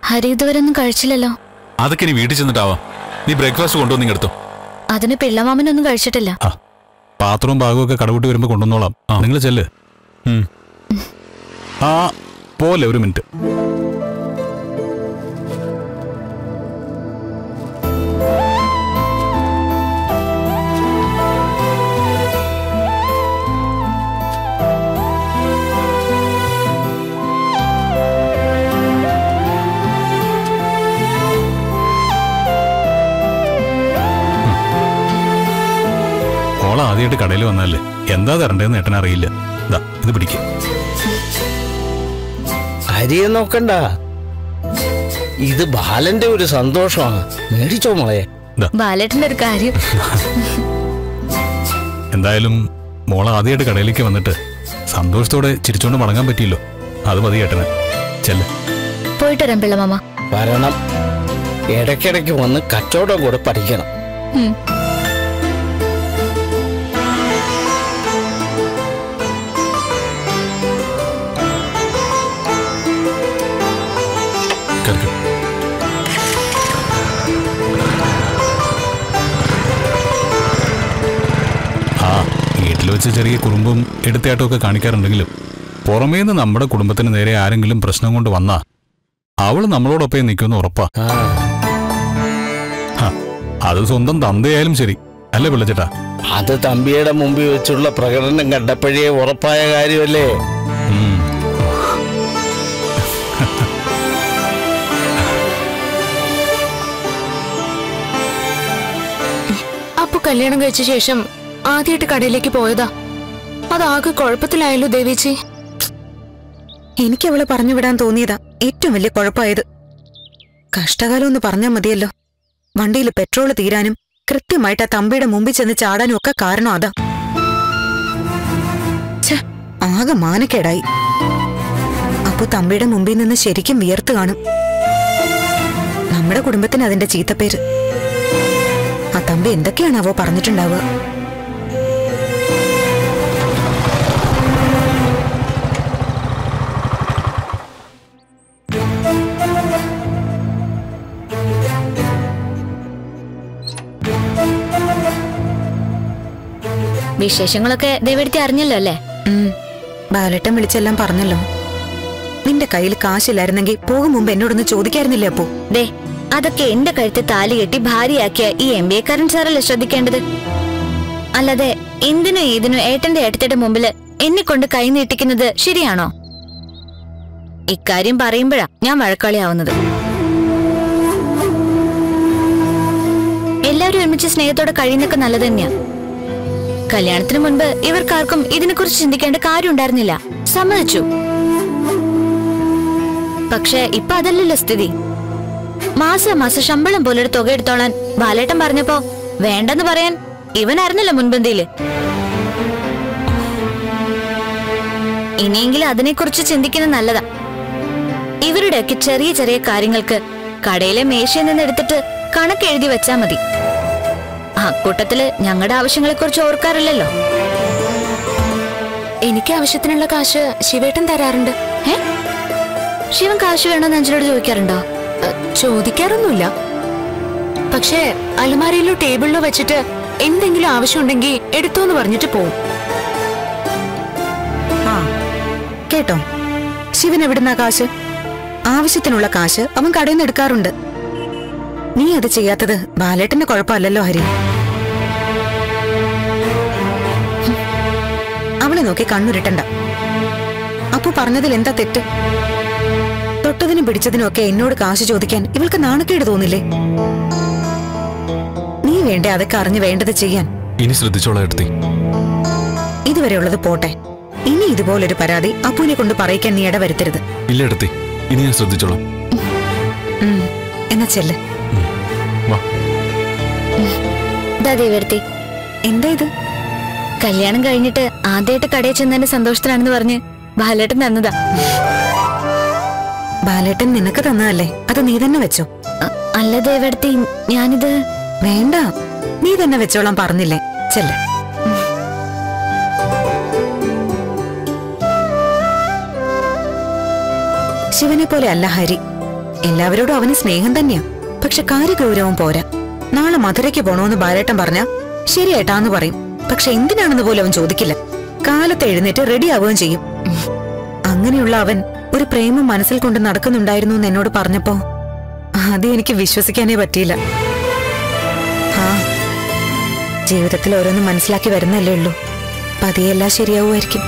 ഹരി ഇതുവരെ ഒന്നും കഴിച്ചില്ലല്ലോ അതൊക്കെ ഇനി വീട്ടിൽ ചെന്നിട്ടാവാം നീ ബ്രേക്ക്ഫാസ്റ്റ് കൊണ്ടുവന്ന് എടുത്തോ അതിന് പിള്ളമാമനൊന്നും കഴിച്ചിട്ടില്ല ആ പാത്രവും ഭാഗവും ഒക്കെ കടവിട്ട് വരുമ്പോ കൊണ്ടുവന്നോളാം നിങ്ങൾ ചെല്ല് ഉം. ആ പോലെ ഒരു മിനിറ്റ് ഓള ആദ്യമായിട്ട് കടയിൽ വന്നല്ലേ എന്താ തരണ്ടേന്ന് ഏട്ടൻ അറിയില്ല ദാ ഇത് പിടിക്ക ഹരിയെ നോക്കണ്ട ഇത് ബാലന്റെ ഒരു സന്തോഷമാണ് മേടിച്ചോ മോളെ ബാലേട്ടന്റെ ഒരു കാര്യം എന്തായാലും മോള ആദ്യമായിട്ട് കടയിലേക്ക് വന്നിട്ട് സന്തോഷത്തോടെ ചിരിച്ചോണ്ട് മടങ്ങാൻ പറ്റിയല്ലോ അത് മതി ഏട്ടന് ചെല്ല് പോയിട്ട് വരാം പിള്ളമാമ വരണം ഇടയ്ക്കിടയ്ക്ക് വന്ന് കച്ചവടം കൂടെ പഠിക്കണം ഉം. കേൾക്ക് ആ വീട്ടിൽ വെച്ച് ചെറിയ കുറുമ്പും എടുത്തയാട്ടവും ഒക്കെ കാണിക്കാറുണ്ടെങ്കിലും പുറമേന്ന് നമ്മുടെ കുടുംബത്തിന് നേരെ ആരെങ്കിലും പ്രശ്നം കൊണ്ട് വന്നാ അവള് നമ്മളോടൊപ്പം നിൽക്കുമെന്ന് ഉറപ്പാ ആ ഹ, അത് സ്വന്തം തന്തയായാലും ശരി അല്ലേ പിള്ളച്ചേട്ടാ അത് തമ്പിയുടെ മുമ്പിൽ വെച്ചുള്ള പ്രകടനം കണ്ടപ്പോഴേ ഉറപ്പായ കാര്യമല്ലേ ഉം. അപ്പൊ കല്യാണം കഴിച്ച ശേഷം ആദ്യമായിട്ട് കടയിലേക്ക് പോയതാ അതാകെ കുഴപ്പത്തിലായല്ലോ ദേവേച്ചി എനിക്ക് അവളെ പറഞ്ഞു വിടാൻ തോന്നിയതാ ഏറ്റവും വലിയ കുഴപ്പമായത് കഷ്ടകാലം എന്ന് പറഞ്ഞാ മതിയല്ലോ വണ്ടിയിൽ പെട്രോൾ തീരാനും കൃത്യമായിട്ട് ആ തമ്പിയുടെ മുമ്പിൽ ചെന്ന് ചാടാനും ഒക്കെ കാരണം അതാ ഛെ, ആകെ മാനക്കേടായി അപ്പൊ തമ്പിയുടെ മുമ്പിൽ നിന്ന് ശരിക്കും വിയർത്ത് കാണും നമ്മുടെ കുടുംബത്തിന് അതിന്റെ ചീത്തപ്പേര് ആ തമ്പി എന്തൊക്കെയാണാവോ പറഞ്ഞിട്ടുണ്ടാവുക വിശേഷങ്ങളൊക്കെ ദേവെടുത്തി അറിഞ്ഞല്ലോ അല്ലേ ഉം. ബാലട്ടൻ വിളിച്ചെല്ലാം പറഞ്ഞല്ലോ നിന്റെ കയ്യിൽ കാശില്ലായിരുന്നെങ്കിൽ പോകും മുമ്പ് എന്നോടൊന്ന് ചോദിക്കായിരുന്നില്ലേ അപ്പോ ദേ അതൊക്കെ എന്റെ കഴുത്ത് താലി കെട്ടി ഭാര്യയാക്കിയ ഈ എം ബി എക്കാരൻ സാറല്ലേ ശ്രദ്ധിക്കേണ്ടത് അല്ലാതെ എന്തിനോ ഏതിനോ ഏട്ടന്റെ ഏട്ടത്തിന്റെ മുമ്പില് എന്നെ കൊണ്ട് കൈ നീട്ടിക്കുന്നത് ശരിയാണോ ഇക്കാര്യം പറയുമ്പോഴാ ഞാൻ വഴക്കാളിയാവുന്നത് എല്ലാവരും ഒരുമിച്ച് സ്നേഹത്തോടെ കഴിയുന്നൊക്കെ നല്ലത് തന്നെയാ കല്യാണത്തിന് മുൻപ് ഇവർക്കാർക്കും ഇതിനെക്കുറിച്ച് ചിന്തിക്കേണ്ട കാര്യം ഉണ്ടായിരുന്നില്ല സമ്മതിച്ചു പക്ഷെ ഇപ്പൊ അതല്ലല്ലോ സ്ഥിതി മാസം മാസം ശമ്പളം പോലൊരു തുക എടുത്തോളാൻ ബാലേട്ടൻ പറഞ്ഞപ്പോ വേണ്ടെന്ന് പറയാൻ ഇവനായിരുന്നല്ലോ മുൻപന്തിയില് ഇനിയെങ്കിലും അതിനെക്കുറിച്ച് ചിന്തിക്കുന്നത് നല്ലതാ ഇവരുടെയൊക്കെ ചെറിയ ചെറിയ കാര്യങ്ങൾക്ക് കടയിലെ മേശയിൽ നിന്ന് എടുത്തിട്ട് കണക്ക് എഴുതി വെച്ചാ മതി ആ കൂട്ടത്തില് ഞങ്ങളുടെ ആവശ്യങ്ങളെക്കുറിച്ച് ഓർക്കാറില്ലല്ലോ എനിക്ക് ആവശ്യത്തിനുള്ള കാശ് ശിവേട്ടൻ തരാറുണ്ട് ഏ ശിവൻ കാശ് വേണമെന്ന് അഞ്ചലോട് ചോദിക്കാറുണ്ടോ അ, ചോദിക്കാറൊന്നുമില്ല പക്ഷേ അലമാരയിലോ ടേബിളിലോ വെച്ചിട്ട് എന്തെങ്കിലും ആവശ്യമുണ്ടെങ്കിൽ എടുത്തോന്ന് പറഞ്ഞിട്ട് പോവും ആ കേട്ടോ ശിവൻ എവിടുന്നാ കാശ് ആവശ്യത്തിനുള്ള കാശ് അവൻ കടയിൽ നിന്ന് എടുക്കാറുണ്ട് നീ അത് ചെയ്യാത്തത് ബാലേട്ടന്റെ കുഴപ്പമല്ലല്ലോ ഹരി ഹും. അവളെ നോക്കി കണ്ണുരുട്ടണ്ട അപ്പു പറഞ്ഞതിൽ എന്താ തെറ്റ് തൊട്ടതിനും പിടിച്ചതിനും ഒക്കെ എന്നോട് കാശ് ചോദിക്കാൻ ഇവൾക്ക് നാണക്കേട് തോന്നില്ലേ നീ വേണ്ടേ അതൊക്കെ അറിഞ്ഞ് വേണ്ടത് ചെയ്യാൻ ഇനി ശ്രദ്ധിച്ചോളാം എടുത്തി ഇതുവരെയുള്ളത് പോട്ടെ ഇനി ഇതുപോലൊരു പരാതി അപ്പുവിനെ കൊണ്ട് പറയിക്കാൻ നീ ഇടവരുത്തരുത് ഇല്ല എടുത്തി ഇനി ഞാൻ ശ്രദ്ധിച്ചോളാം ഉം. എന്നാ ചെല്ല് വാ ദാ ദേവർത്തി എന്താ ഇത് കല്യാണം കഴിഞ്ഞിട്ട് ആദ്യമായിട്ട് കടയിൽ ചെന്നതിന്റെ സന്തോഷത്തിലാണെന്ന് പറഞ്ഞ് ബാലേട്ടൻ തന്നതാ ബാലേട്ടൻ നിനക്ക് തന്നതല്ലേ അത് നീ തന്നെ വെച്ചോ അ- അല്ല ദേവർത്തി ഞാനിത് വേണ്ട നീ തന്നെ വെച്ചോളാൻ പറഞ്ഞില്ലേ ചെല്ല് ശിവനെ പോലെ അല്ല ഹരി എല്ലാവരോടും അവന് സ്നേഹം തന്നെയാ പക്ഷെ കാര്യഗൗരവം പോരാ നാളെ മധുരയ്ക്ക് പോണോന്ന് ബാലേട്ടൻ പറഞ്ഞാ ശരിയേട്ടാന്ന് പറയും പക്ഷെ എന്തിനാണെന്ന് പോലും അവൻ ചോദിക്കില്ല കാലത്ത് എഴുന്നേറ്റ് റെഡി ആവുകയും ചെയ്യും അങ്ങനെയുള്ള അവൻ ഒരു പ്രേമം മനസ്സിൽ കൊണ്ട് നടക്കുന്നുണ്ടായിരുന്നു എന്ന് എന്നോട് പറഞ്ഞപ്പോ ആദ്യം എനിക്ക് വിശ്വസിക്കാനേ പറ്റിയില്ല ആ ജീവിതത്തിൽ ഓരോന്നും മനസ്സിലാക്കി വരുന്നല്ലേ ഉള്ളൂ പതിയെല്ലാം ശരിയാവുമായിരിക്കും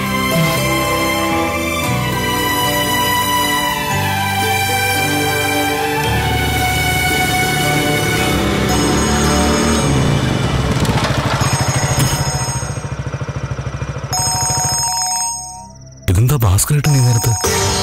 ഇതെന്താ ഭാസ്കരേട്ടൻ ഈ നേരത്ത്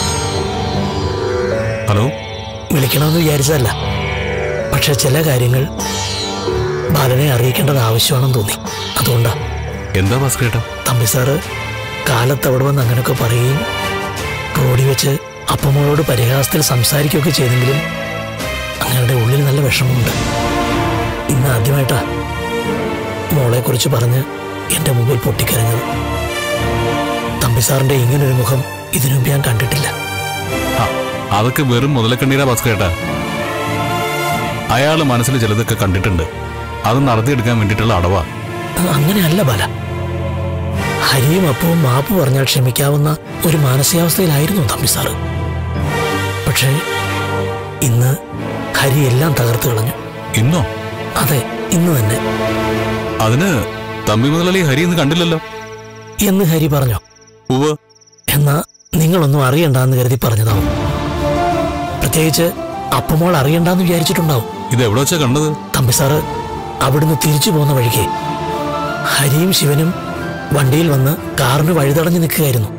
ഹലോ വിളിക്കണമെന്ന് വിചാരിച്ചതല്ല പക്ഷെ ചില കാര്യങ്ങൾ ബാലനെ അറിയിക്കേണ്ടത് ആവശ്യമാണെന്ന് തോന്നി അതുകൊണ്ടാ എന്താ ഭാസ്കരേട്ടൻ തമ്പി സാറ് കാലത്ത് അവിടെ വന്ന് അങ്ങനെയൊക്കെ പറയുകയും റോഡിൽ വെച്ച് അപ്പമ്മോളോട് പരിഹാസത്തിൽ സംസാരിക്കുകയൊക്കെ ചെയ്തെങ്കിലും അങ്ങയുടെ ഉള്ളിൽ നല്ല വിഷമമുണ്ട് ഇന്ന് ആദ്യമായിട്ടാ മോളെക്കുറിച്ച് പറഞ്ഞ് എൻ്റെ മുമ്പിൽ പൊട്ടിക്കരഞ്ഞത് തമ്പി സാറിൻ്റെ ഇങ്ങനൊരു മുഖം ഇതിനു മുമ്പ് ഞാൻ കണ്ടിട്ടില്ല ആ, അതൊക്കെ വെറും മുതലക്കണ്ണീരാ ഭാസ്കരേട്ടാ അയാള് മനസ്സിൽ ചിലതൊക്കെ കണ്ടിട്ടുണ്ട് അത് നടത്തിയെടുക്കാൻ വേണ്ടിയിട്ടുള്ള അടവാ അങ്ങനെയല്ല ബല ഹരിയും അപ്പവും മാപ്പ് പറഞ്ഞാൽ ക്ഷമിക്കാവുന്ന ഒരു മാനസികാവസ്ഥയിലായിരുന്നു തമ്പി സാറ് പക്ഷേ ഇന്ന് ഹരി എല്ലാം തകർത്ത് കളഞ്ഞു ഇന്നോ അതെ ഇന്ന് തന്നെ അതിന് തമ്പി മുതലാളി ഹരി ഇന്ന് കണ്ടില്ലല്ലോ എന്ന് ഹരി പറഞ്ഞു ഉവ് എന്നാ നിങ്ങളൊന്നും അറിയണ്ടെന്ന് കരുതി പറഞ്ഞതാവും പ്രത്യേകിച്ച് അപ്പമോൾ അറിയണ്ടെന്ന് വിചാരിച്ചിട്ടുണ്ടാവും ഇത് എവിടെ വെച്ചാ കണ്ടത് തമ്പി സാറ് അവിടുന്ന് തിരിച്ചു പോകുന്ന വഴിക്ക് ഹരിയും ശിവനും വണ്ടിയിൽ വന്ന് കാറിന് വഴിതടഞ്ഞു നിൽക്കുകയായിരുന്നു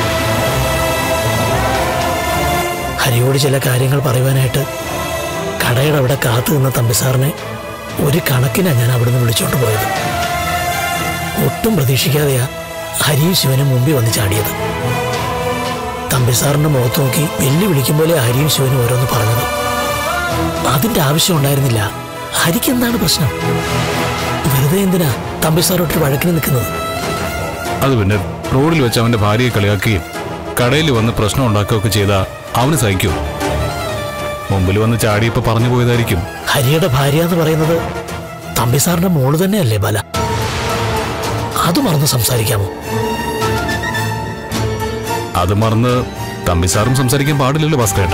ഹരിയോട് ചില കാര്യങ്ങൾ പറയുവാനായിട്ട് കടയുടെ അവിടെ കാത്തു നിന്ന തമ്പി സാറിനെ ഒരു കണക്കിനാണ് ഞാൻ അവിടുന്ന് വിളിച്ചോണ്ട് പോയത് ഒട്ടും പ്രതീക്ഷിക്കാതെയാ ഹരിയും ശിവനും മുമ്പിൽ വന്ന് ചാടിയത് തമ്പി സാറിന്റെ മുഖത്ത് നോക്കി വെല്ലുവിളിക്കും പോലെ ഹരിയും ശിവനും ഓരോന്ന് പറഞ്ഞത് അതിന്റെ ആവശ്യം ഉണ്ടായിരുന്നില്ല ഹരിക്ക് എന്താണ് പ്രശ്നം വെറുതെ എന്തിനാ തമ്പി സാറോട്ട് വഴക്കിന് നിൽക്കുന്നത് അത് പിന്നെ റോഡിൽ വെച്ച് അവന്റെ ഭാര്യയെ കളിയാക്കുകയും കടയിൽ വന്ന് പ്രശ്നം ഉണ്ടാക്കുകയൊക്കെ ചെയ്താ അവന് സഹിക്കൂ മുമ്പിൽ വന്ന് ചാടിയപ്പോ പറഞ്ഞു പോയതായിരിക്കും ഹരിയുടെ ഭാര്യ എന്ന് പറയുന്നത് തമ്പി സാറിന്റെ മോള് തന്നെയല്ലേ ബല അത് മറന്ന് സംസാരിക്കാമോ അത് മറന്ന് തമ്പി സാറും സംസാരിക്കാൻ പാടില്ലല്ലോ ഭാസ്കരേട്ട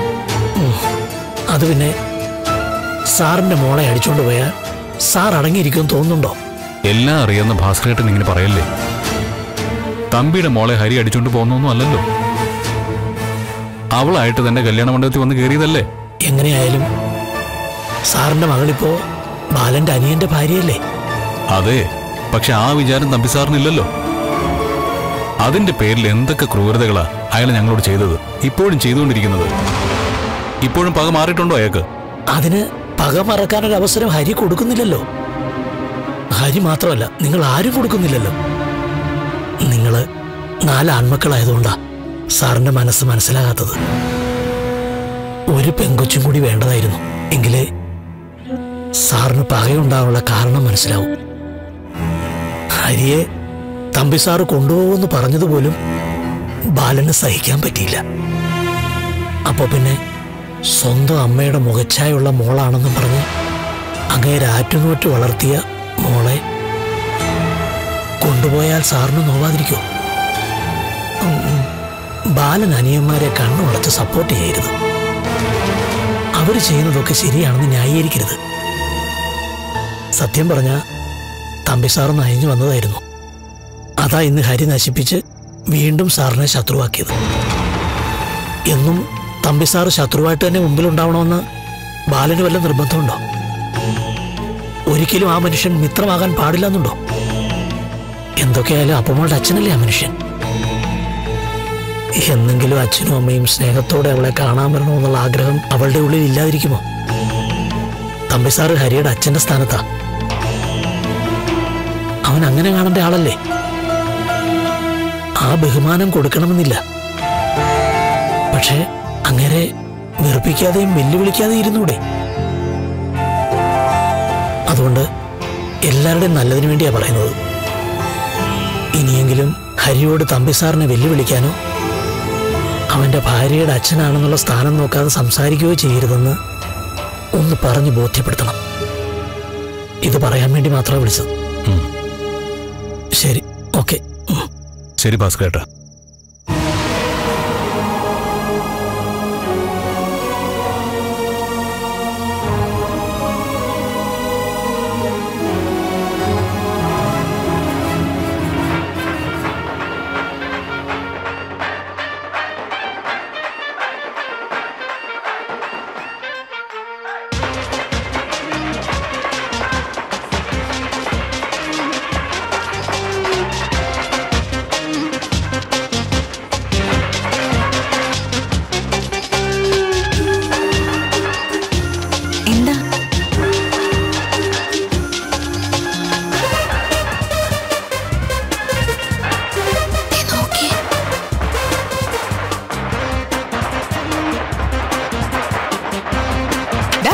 അത് പിന്നെ സാറിന്റെ മോളെ അടിച്ചോണ്ട് പോയാൽ സാർ അടങ്ങിയിരിക്കുമെന്ന് തോന്നുന്നുണ്ടോ എല്ലാം അറിയാവുന്ന ഭാസ്കരേട്ടൻ ഇങ്ങനെ പറയല്ലേ തമ്പിയുടെ മോളെ ഹരി അടിച്ചോണ്ട് പോകുന്നൊന്നും അല്ലല്ലോ അവളായിട്ട് തന്റെ കല്യാണ മണ്ഡപത്തിൽ വന്ന് കയറിയതല്ലേ എങ്ങനെയായാലും സാറിന്റെ മകളിപ്പോ ബാലന്റെ അനിയന്റെ ഭാര്യയല്ലേ അതെ പക്ഷെ ആ വിചാരം തമ്പി സാറിനില്ലല്ലോ അതിന്റെ പേരിൽ എന്തൊക്കെ ക്രൂരതകളാ അയാൾ ഞങ്ങളോട് ചെയ്തത് ഇപ്പോഴും ചെയ്തുകൊണ്ടിരിക്കുന്നത് ഇപ്പോഴും പക മാറിയിട്ടുണ്ടോ അയാൾക്ക് അതിന് പക മറക്കാനൊരു അവസരം ഹരി കൊടുക്കുന്നില്ലല്ലോ ഹരി മാത്രമല്ല നിങ്ങൾ ആരും കൊടുക്കുന്നില്ലല്ലോ നിങ്ങള് നാല് ആൺമക്കളായതുകൊണ്ടാ സാറിന്റെ മനസ്സ് മനസ്സിലാകാത്തത് ഒരു പെങ്കൊച്ചും കൂടി വേണ്ടതായിരുന്നു എങ്കിലേ സാറിന് പകയുണ്ടാകാനുള്ള കാരണം മനസ്സിലാവും ഹരിയെ തമ്പി സാറ് കൊണ്ടുപോകുമെന്ന് പറഞ്ഞതുപോലും ബാലന് സഹിക്കാൻ പറ്റിയില്ല അപ്പൊ പിന്നെ സ്വന്തം അമ്മയുടെ മുഖച്ഛായുള്ള മോളാണെന്നും പറഞ്ഞ് അങ്ങേര് ആറ്റുനോറ്റ് വളർത്തിയ മോളെ കൊണ്ടുപോയാൽ സാറിന് നോവാതിരിക്കോ ഉം, ഉം. ബാലൻ അനിയന്മാരെ കണ്ണുടച്ച് സപ്പോർട്ട് ചെയ്യരുത് അവർ ചെയ്യുന്നതൊക്കെ ശരിയാണെന്ന് ന്യായീകരിക്കരുത് സത്യം പറഞ്ഞ തമ്പി സാർ നയഞ്ഞു വന്നതായിരുന്നു അതാ ഇന്ന് ഹരി നശിപ്പിച്ച് വീണ്ടും സാറിനെ ശത്രുവാക്കിയത് എന്നും തമ്പി സാറ് ശത്രുവായിട്ട് തന്നെ മുമ്പിലുണ്ടാവണമെന്ന് ബാലന് വല്ല നിർബന്ധമുണ്ടോ ഒരിക്കലും ആ മനുഷ്യൻ മിത്രമാകാൻ പാടില്ലെന്നുണ്ടോ എന്തൊക്കെയായാലും അപ്പമ്മളുടെ അച്ഛനല്ലേ ആ മനുഷ്യൻ എന്നെങ്കിലും അച്ഛനും അമ്മയും സ്നേഹത്തോടെ അവളെ കാണാൻ വരണമെന്നുള്ള ആഗ്രഹം അവളുടെ ഉള്ളിൽ ഇല്ലാതിരിക്കുമോ തമ്പി സാറ് ഹരിയുടെ അച്ഛന്റെ സ്ഥാനത്താ അവൻ അങ്ങനെ കാണേണ്ട ആളല്ലേ ആ ബഹുമാനം കൊടുക്കണമെന്നില്ല പക്ഷേ അങ്ങനെ വെറുപ്പിക്കാതെയും വെല്ലുവിളിക്കാതെയും ഇരുന്നൂടെ അതുകൊണ്ട് എല്ലാവരുടെയും നല്ലതിനു വേണ്ടിയാ പറയുന്നത് ഇനിയെങ്കിലും ഹരിയോട് തമ്പി സാറിനെ വെല്ലുവിളിക്കാനോ അവന്റെ ഭാര്യയുടെ അച്ഛനാണെന്നുള്ള സ്ഥാനം നോക്കാതെ സംസാരിക്കുകയോ ചെയ്യരുതെന്ന് ഒന്ന് പറഞ്ഞു ബോധ്യപ്പെടുത്തണം ഇത് പറയാൻ വേണ്ടി മാത്രമേ വിളിച്ചത് ഉം. ശരി ഓക്കെ ശരി ഭാസ്കരേട്ടാ എന്താ ഡാ,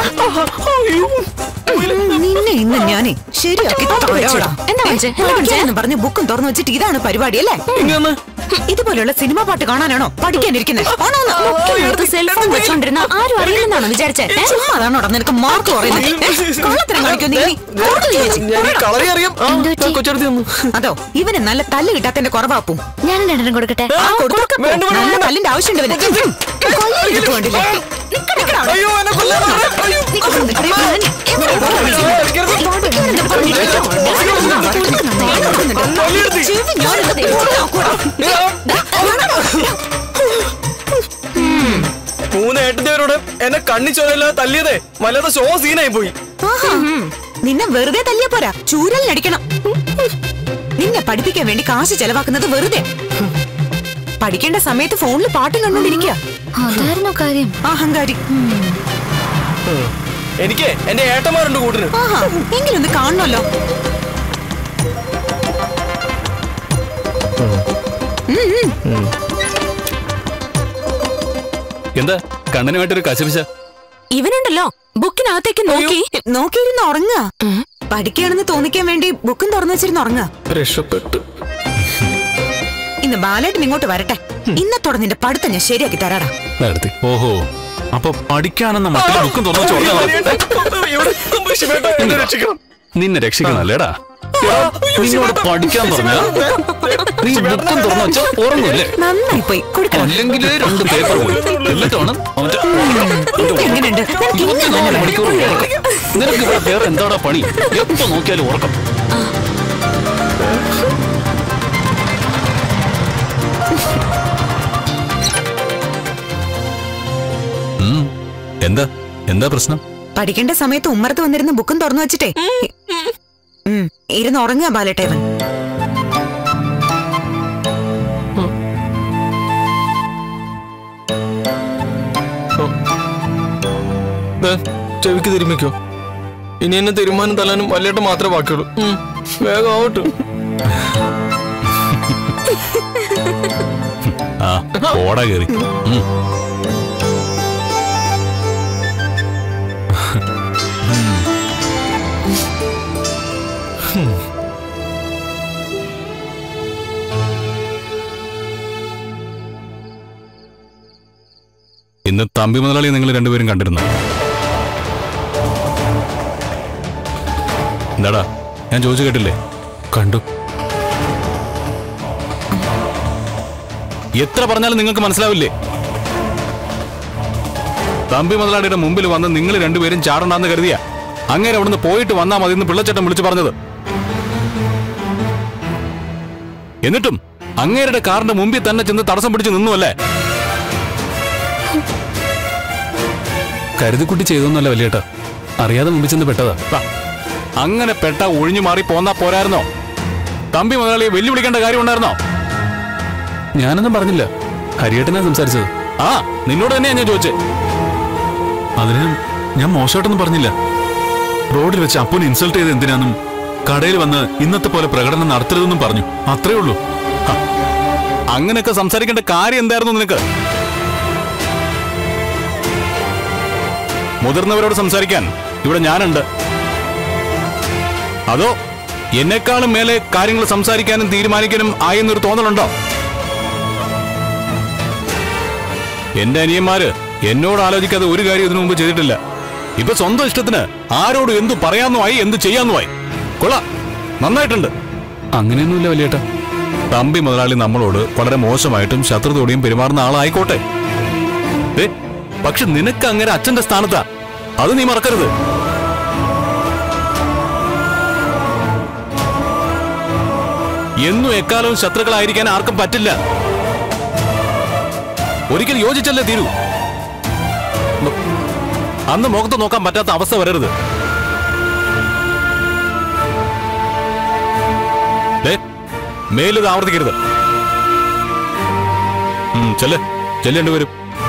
നിന്നെ ഇന്ന് ഞാനേ ശരിയാക്കി തരാടാ. എന്താ വിളിച്ചേ? എന്താ വിളിച്ചേ? പഠിക്കാനെന്ന് പറഞ്ഞ് ബുക്കും തുറന്നു വെച്ചിട്ട് ഇതാണ് പരിപാടി അല്ലേ ഇതുപോലെയുള്ള സിനിമ പാട്ട് കാണാനാണോ പഠിക്കാനിരിക്കുന്നത് ബുക്കിനകത്ത് സെൽഫോൺ വെച്ചോണ്ടിരുന്ന ആരും അറിയില്ലെന്നാണോ വിചാരിച്ചേ ഏ? ചുമ്മാതാണോടാ നിനക്ക് മാർക്ക് പറയുന്നത് കള്ളത്തരം കാണിക്കോ നീ ഇനി? കൊടുക്ക് നീ ചേച്ചി. കളറി അറിയാം കൊച്ചെടുത്ത് തന്നു അതോ ഇവന് നല്ല തല്ല് കിട്ടാത്തന്റെ കുറവാപ്പും ഞാൻ രണ്ടെണ്ണം കൊടുക്കട്ടെ ആ, കൊടുക്ക്. നല്ല തല്ലിന്റെ ആവശ്യമുണ്ട് ഇവന്. കൊല്ലരുത് വേണ്ടില്ല. നിക്ക് നിക്കടാ അവിടെ. നിക്ക് നിക്കടി, ഇവന്. എവിടെ പോയി? ചെവി ഞാനിത് നോക്കൂടാ. മൂന്ന് ഏട്ടത്തിയവരോട് എന്നെ കണ്ണി ചോരല്ലാതെ തല്ലിയതേ വല്ലാത്ത ഷോ സീനായി പോയി ആഹാ. നിന്നെ വെറുതെ തല്ലിയ പോരാ ചൂരലിനടിക്കണം നിന്നെ പഠിപ്പിക്കാൻ വേണ്ടി കാശ് ചെലവാക്കുന്നത് വെറുതെ പഠിക്കേണ്ട സമയത്ത് ഫോണിൽ പാട്ടും കണ്ടോണ്ടിരിക്കുക അതായിരുന്നു കാര്യം അഹങ്കാരി എനിക്ക് എന്റെ ഏട്ടന്മാരുണ്ട് കൂട്ടിന് ആഹാ എങ്കിലൊന്ന് കാണണമല്ലോ എന്താ കണ്ണനുമായിട്ടൊരു കശപിശ ഇവനുണ്ടല്ലോ ബുക്കിനകത്തേക്ക് നോക്കി നോക്കിയിരുന്ന് ഉറങ്ങുക പഠിക്കുകയാണെന്ന് തോന്നിക്കാൻ വേണ്ടി ബുക്കും തുറന്നു വെച്ചിരുന്ന് ഉറങ്ങുക രക്ഷപ്പെട്ടു ഇന്ന് ബാലേട്ടൻ ഇങ്ങോട്ട് വരട്ടെ ഇന്നത്തോടെ നിന്റെ പഠിത്തം ഞാൻ ശരിയാക്കി തരാടാ നടത്തി ഓഹോ അപ്പൊ പഠിക്കാനെന്ന മക്കളെ ബുക്കും തുറന്നു ചോദിച്ചാൽ ഇവിടെ ശിവേട്ടാ, എന്നെ രക്ഷിക്കണം നിന്നെ രക്ഷിക്കണം അല്ലേടാ എടാ, നിന്നോട് പഠിക്കാൻ പറഞ്ഞ നീ ബുക്കും തുറന്നു വെച്ചാൽ ഉറങ്ങൂല്ലേ നന്നായി പോയി കൊടുക്കണം അല്ലെങ്കിൽ രണ്ട് പേപ്പർ പോയി എന്നിട്ടാണ് അവന്റെ ഇതൊക്കെ എങ്ങനെയുണ്ട് നിനക്ക് ഇന്ന് തന്നെ നാല് വേണം. മണിക്കൂർ ഉറക്കം നിനക്ക് ഇവിടെ വേറെ എന്താടാ പണി എപ്പോ നോക്കിയാലും ഉറക്കം ഉം. എന്താ എന്താ പ്രശ്നം പഠിക്കേണ്ട സമയത്ത് ഉമ്മറത്ത് വന്നിരുന്ന് ബുക്കും തുറന്നു വെച്ചിട്ടേ ഉം, ഇരുന്ന് ഉറങ്ങുക ബാലേട്ടേവൻ ദേ, ചെവിക്ക് തിരുമിക്കോ ഇനി എന്നെ തീരുമാനം തല്ലാനും വല്ലേട്ട് മാത്രമേ ബാക്കിയുള്ളൂ ഉം, വേഗം ആവട്ടെ ആ ഓടാ കയറി ഉം. ഇന്ന് തമ്പി മുതലാളി നിങ്ങൾ രണ്ടുപേരും കണ്ടിരുന്നു എന്താടാ ഞാൻ ചോദിച്ചു കേട്ടില്ലേ കണ്ടു എത്ര പറഞ്ഞാലും നിങ്ങൾക്ക് മനസ്സിലാവില്ലേ തമ്പി മുതലാളിയുടെ മുമ്പിൽ വന്ന് നിങ്ങൾ രണ്ടുപേരും ചാടണ്ടെന്ന് കരുതിയ അങ്ങേരെ അവിടുന്ന് പോയിട്ട് വന്നാ മതി എന്ന് പിള്ളച്ചട്ടം വിളിച്ചു പറഞ്ഞത് എന്നിട്ടും അങ്ങേരുടെ കാറിന്റെ മുമ്പിൽ തന്നെ ചെന്ന് തടസ്സം പിടിച്ച് നിന്നു അല്ലേ കരുതിക്കുട്ടി ചെയ്തൊന്നല്ല വലിയേട്ടാ അറിയാതെ മുമ്പിൽ ചെന്ന് പെട്ടതാ ദാ, അങ്ങനെ പെട്ട ഒഴിഞ്ഞു മാറി പോന്നാ പോരായിരുന്നോ തമ്പി മുതലാളിയെ വെല്ലുവിളിക്കേണ്ട കാര്യം ഉണ്ടായിരുന്നോ ഞാനൊന്നും പറഞ്ഞില്ല ഹരിയേട്ടനാ സംസാരിച്ചത് ആ നിന്നോട് തന്നെയാ ഞാൻ ചോദിച്ചേ അതിന് ഞാൻ മോശമായിട്ടൊന്നും പറഞ്ഞില്ല റോഡിൽ വെച്ച് അപ്പുനെ ഇൻസൾട്ട് ചെയ്ത് എന്തിനാന്നും കടയിൽ വന്ന് ഇന്നത്തെ പോലെ പ്രകടനം നടത്തരുതെന്നും പറഞ്ഞു അത്രേ ഉള്ളൂ ഹ, അങ്ങനെയൊക്കെ സംസാരിക്കേണ്ട കാര്യം എന്തായിരുന്നു നിനക്ക് മുതിർന്നവരോട് സംസാരിക്കാൻ ഇവിടെ ഞാനുണ്ട് അതോ എന്നെക്കാളും മേലെ കാര്യങ്ങൾ സംസാരിക്കാനും തീരുമാനിക്കാനും ആയെന്നൊരു തോന്നലുണ്ടോ എന്റെ അനിയന്മാര് എന്നോട് ആലോചിക്കാതെ ഒരു കാര്യം ഇതിനു മുമ്പ് ചെയ്തിട്ടില്ല ഇപ്പൊ സ്വന്തം ഇഷ്ടത്തിന് ആരോട് എന്തു പറയാന്നുമായി എന്ത് ചെയ്യാന്നുമായി കൊള്ളാം നന്നായിട്ടുണ്ട് അങ്ങനെയൊന്നുമില്ല വലിയേട്ട തമ്പി മുതലാളി നമ്മളോട് വളരെ മോശമായിട്ടും ശത്രുതയോടെയും പെരുമാറുന്ന ആളായിക്കോട്ടെ ദേ, പക്ഷെ നിനക്ക് അങ്ങനെ അച്ഛന്റെ സ്ഥാനത്താ അത് നീ മറക്കരുത് എന്നും എക്കാലവും ശത്രുക്കളായിരിക്കാൻ ആർക്കും പറ്റില്ല ഒരിക്കൽ യോജിച്ചല്ലേ തീരൂ മ- അന്ന് മുഖത്ത് നോക്കാൻ പറ്റാത്ത അവസ്ഥ വരരുത് ദേ, മേലിത് ആവർത്തിക്കരുത് ഉം, ചെല്ല് ചെല്ലേണ്ടി വരും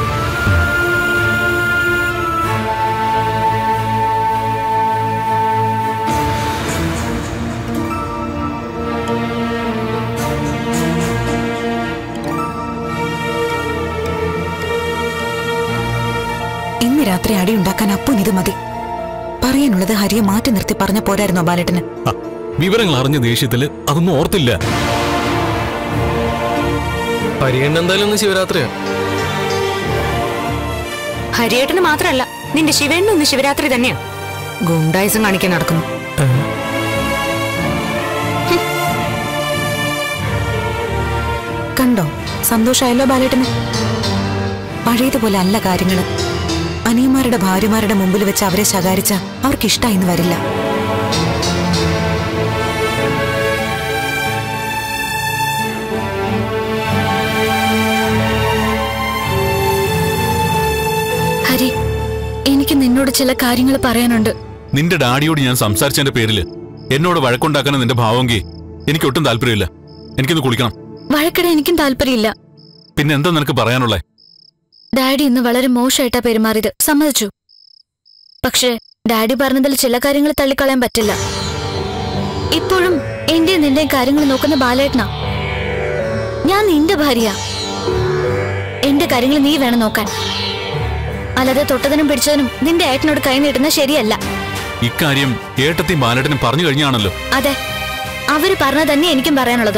ഇന്ന് രാത്രി അടിയുണ്ടാക്കാൻ അപ്പൻ ഇത് മതി പറയാനുള്ളത് ഹരിയെ മാറ്റി നിർത്തി പറഞ്ഞ പോരായിരുന്നോ ബാലേട്ടന് ആ, വിവരങ്ങൾ അറിഞ്ഞ ദേഷ്യത്തില് അതൊന്നും ഓർത്തില്ല പരിഗണന എന്തായാലും ഒന്ന് ശിവരാത്രിയാ ഹരിയേട്ടന് മാത്രമല്ല നിന്റെ ശിവേണ്ണ ഒന്ന് ശിവരാത്രി തന്നെയാ ഗുണ്ടായുസം കാണിക്കാൻ നടക്കുന്നു കണ്ടോ സന്തോഷമായല്ലോ ബാലേട്ടന് പഴയതുപോലെ അല്ല കാര്യങ്ങള് അനിയന്മാരുടെ ഭാര്യമാരുടെ മുമ്പിൽ വെച്ച് അവരെ ശകാരിച്ച അവർക്ക് ഇഷ്ടായിന്ന് വരില്ല ഹരി എനിക്ക് നിന്നോട് ചില കാര്യങ്ങൾ പറയാനുണ്ട് നിന്റെ ഡാഡിയോട് ഞാൻ സംസാരിച്ചതിന്റെ പേരില് എന്നോട് വഴക്കുണ്ടാക്കാൻ നിന്റെ ഭാവമെങ്കിൽ എനിക്ക് ഒട്ടും താല്പര്യമില്ല എനിക്കൊന്ന് കുളിക്കണം വഴക്കിടാൻ എനിക്കും താല്പര്യമില്ല പിന്നെ എന്താ നിനക്ക് പറയാനുള്ളേ ഡാഡി ഇന്ന് വളരെ മോശമായിട്ടാ പെരുമാറിയത് സമ്മതിച്ചു പക്ഷേ ഡാഡി പറഞ്ഞതിൽ ചില കാര്യങ്ങൾ തള്ളിക്കളയാൻ പറ്റില്ല ഇപ്പോഴും എന്റെയും നിന്റെയും കാര്യങ്ങൾ നോക്കുന്ന ബാലേട്ടനാ ഞാൻ നിന്റെ ഭാര്യ എന്റെ കാര്യങ്ങൾ നീ വേണം നോക്കാൻ അല്ലാതെ തൊട്ടതിനും പിടിച്ചതിനും നിന്റെ ഏട്ടനോട് കൈ നീട്ടുന്ന ശരിയല്ല ഇക്കാര്യം ഏട്ടത്തി ബാലേട്ടനും പറഞ്ഞു കഴിഞ്ഞാണല്ലോ അതെ അവര് പറഞ്ഞ തന്നെ എനിക്കും പറയാനുള്ളത്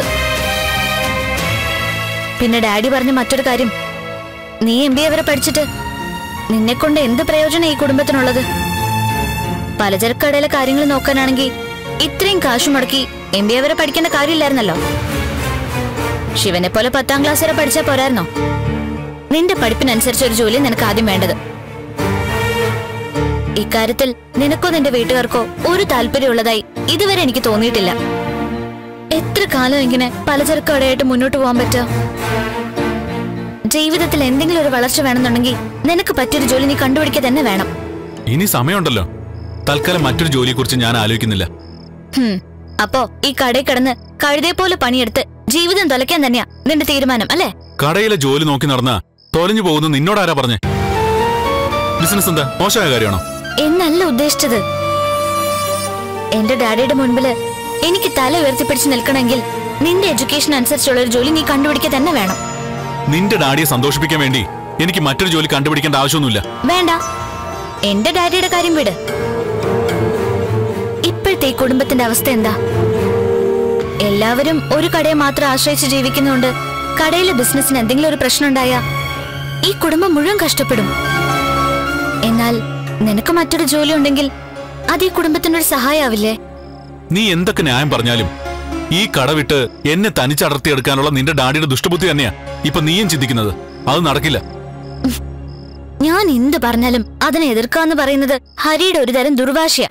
പിന്നെ ഡാഡി പറഞ്ഞ മറ്റൊരു കാര്യം നീ എം ബി എ വരെ പഠിച്ചിട്ട് നിന്നെ കൊണ്ട് എന്ത് പ്രയോജനം ഈ കുടുംബത്തിനുള്ളത് പലചരക്ക് കടയിലെ കാര്യങ്ങൾ നോക്കാനാണെങ്കിൽ ഇത്രയും കാശ് മുടക്കി എം ബി എ വരെ പഠിക്കേണ്ട കാര്യമില്ലായിരുന്നല്ലോ ശിവനെ പോലെ പത്താം ക്ലാസ് വരെ പഠിച്ചാൽ പോരായിരുന്നോ നിന്റെ പഠിപ്പിനനുസരിച്ച് ഒരു ജോലി നിനക്ക് ആദ്യം വേണ്ടത് ഇക്കാര്യത്തിൽ നിനക്കോ നിന്റെ വീട്ടുകാർക്കോ ഒരു താല്പര്യമുള്ളതായി ഇതുവരെ എനിക്ക് തോന്നിയിട്ടില്ല എത്ര കാലം ഇങ്ങനെ പലചരക്ക് കടയായിട്ട് മുന്നോട്ട് പോകാൻ പറ്റുക ജീവിതത്തിൽ എന്തെങ്കിലും ഒരു വളർച്ച വേണമെന്നുണ്ടെങ്കിൽ നിനക്ക് പറ്റിയൊരു ജോലി നീ കണ്ടുപിടിക്കുക തന്നെ വേണം ഇനി സമയമുണ്ടല്ലോ തൽക്കാലം മറ്റൊരു ജോലിയെക്കുറിച്ച് ഞാൻ ആലോചിക്കുന്നില്ല ഹും. അപ്പോ ഈ കടയിൽ കിടന്ന് കഴുതയെ പോലെ പണിയെടുത്ത് ജീവിതം തുലയ്ക്കാൻ തന്നെയാ നിന്റെ തീരുമാനം അല്ലേ കടയിലെ ജോലി നോക്കി നടന്ന തൊലഞ്ഞു പോകുന്ന നിന്നോടാരാ പറഞ്ഞേ ബിസിനസ് എന്താ മോശമായ കാര്യമാണോ എന്നല്ല ഉദ്ദേശിച്ചത് എന്റെ ഡാഡിയുടെ മുൻപില് എനിക്ക് തല ഉയർത്തിപ്പിടിച്ച് നിൽക്കണമെങ്കിൽ നിന്റെ എഡ്യൂക്കേഷൻ അനുസരിച്ചുള്ള ഒരു ജോലി നീ കണ്ടുപിടിക്കുക തന്നെ വേണം നിന്റെ ഡാഡിയെ സന്തോഷിപ്പിക്കാൻ വേണ്ടി എനിക്ക് മറ്റൊരു ജോലി കണ്ടുപിടിക്കേണ്ട ആവശ്യമൊന്നുമില്ല വേണ്ട എന്റെ ഡാഡിയുടെ കാര്യം വിട് ഇപ്പോഴത്തെ ഈ കുടുംബത്തിന്റെ അവസ്ഥ എന്താ എല്ലാവരും ഒരു കടയെ മാത്രം ആശ്രയിച്ച് ജീവിക്കുന്നതുകൊണ്ട് കടയിലെ ബിസിനസ്സിന് എന്തെങ്കിലും ഒരു പ്രശ്നം ഉണ്ടായാ ഈ കുടുംബം മുഴുവൻ കഷ്ടപ്പെടും എന്നാൽ നിനക്ക് മറ്റൊരു ജോലി ഉണ്ടെങ്കിൽ അത് ഈ കുടുംബത്തിനൊരു സഹായാവില്ലേ നീ എന്തൊക്കെ ന്യായം പറഞ്ഞാലും ഈ കട വിട്ട് എന്നെ തനിച്ചടർത്തിയെടുക്കാനുള്ള നിന്റെ ഡാഡിയുടെ ദുഷ്ടബുദ്ധി തന്നെയാ ഇപ്പൊ നീയും ചിന്തിക്കുന്നത് അത് നടക്കില്ല ഞാൻ എന്ത് പറഞ്ഞാലും അതിനെ എതിർക്കാന്ന് പറയുന്നത് ഹരിയുടെ ഒരു തരം ദുർവാശയ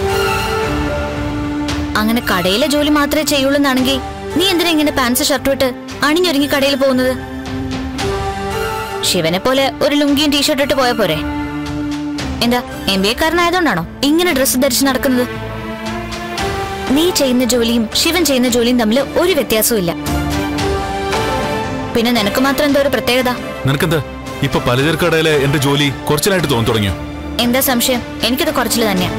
അങ്ങനെ കടയിലെ ജോലി മാത്രമേ ചെയ്യുള്ളൂ എന്നാണെങ്കിൽ നീ എന്തിനാ ഇങ്ങനെ പാൻസ് ഷർട്ടും ഇട്ട് അണിഞ്ഞൊരുങ്ങി കടയിൽ പോകുന്നത് ശിവനെ പോലെ ഒരു ലുങ്കിയും ടീഷർട്ട് ഇട്ട് പോയാ പോരെ എന്താ എം ബി എക്കാരനായതുകൊണ്ടാണോ ഇങ്ങനെ ഡ്രസ്സ് ധരിച്ച് നടക്കുന്നത് നീ ചെയ്യുന്ന ജോലിയും ശിവൻ ചെയ്യുന്ന ജോലിയും തമ്മിൽ ഒരു വ്യത്യാസവും ഇല്ല പിന്നെ നിനക്ക് മാത്രം എന്തോ ഒരു പ്രത്യേകത നിനക്കെന്താ ഇപ്പൊ പലചരക്ക് കടയിലെ എന്റെ ജോലി കുറച്ചിലായിട്ട് തോന്നി തുടങ്ങിയോ എന്താ സംശയം എനിക്കത് കുറച്ചില് തന്നെയാ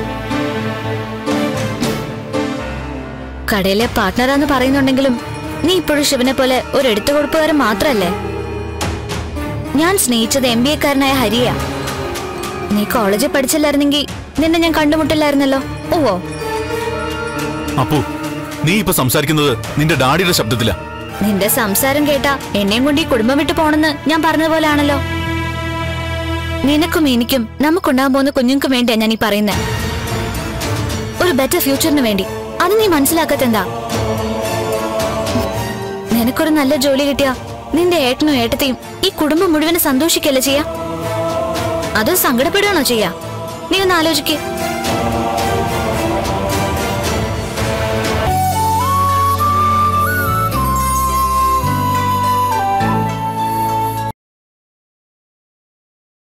കടയിലെ പാർട്ട്ണറാന്ന് പറയുന്നുണ്ടെങ്കിലും നീ ഇപ്പോഴും ശിവനെ പോലെ ഒരു എടുത്തുകൊടുപ്പുകാരൻ മാത്രല്ലേ ഞാൻ സ്നേഹിച്ചത് എം ബി എക്കാരനായ ഹരിയ നീ കോളേജിൽ പഠിച്ചില്ലായിരുന്നെങ്കിൽ നിന്നെ ഞാൻ കണ്ടുമുട്ടില്ലായിരുന്നല്ലോ ഓവോ അപ്പു നീ ഇപ്പൊ സംസാരിക്കുന്നത് നിന്റെ ഡാഡിയുടെ ശബ്ദത്തിലാ നിന്റെ സംസാരം കേട്ടാ എന്നെയും കൊണ്ട് ഈ കുടുംബം വിട്ടു പോണെന്ന് ഞാൻ പറഞ്ഞതുപോലെയാണല്ലോ നിനക്കും എനിക്കും നമുക്കുണ്ടാകാൻ പോകുന്ന കുഞ്ഞുങ്ങൾക്കും വേണ്ടിയാ ഞാൻ ഈ പറയുന്നത് ഒരു ബെറ്റർ ഫ്യൂച്ചറിന് വേണ്ടി അത് നീ മനസ്സിലാക്കത്തെന്താ നിനക്കൊരു നല്ല ജോലി കിട്ടിയാ നിന്റെ ഏട്ടനും ഏട്ടത്തെയും ഈ കുടുംബം മുഴുവൻ സന്തോഷിക്കല്ലേ ചെയ്യാ അത് സങ്കടപ്പെടുകയാണോ ചെയ്യാ നീ ഒന്ന് ആലോചിക്കേ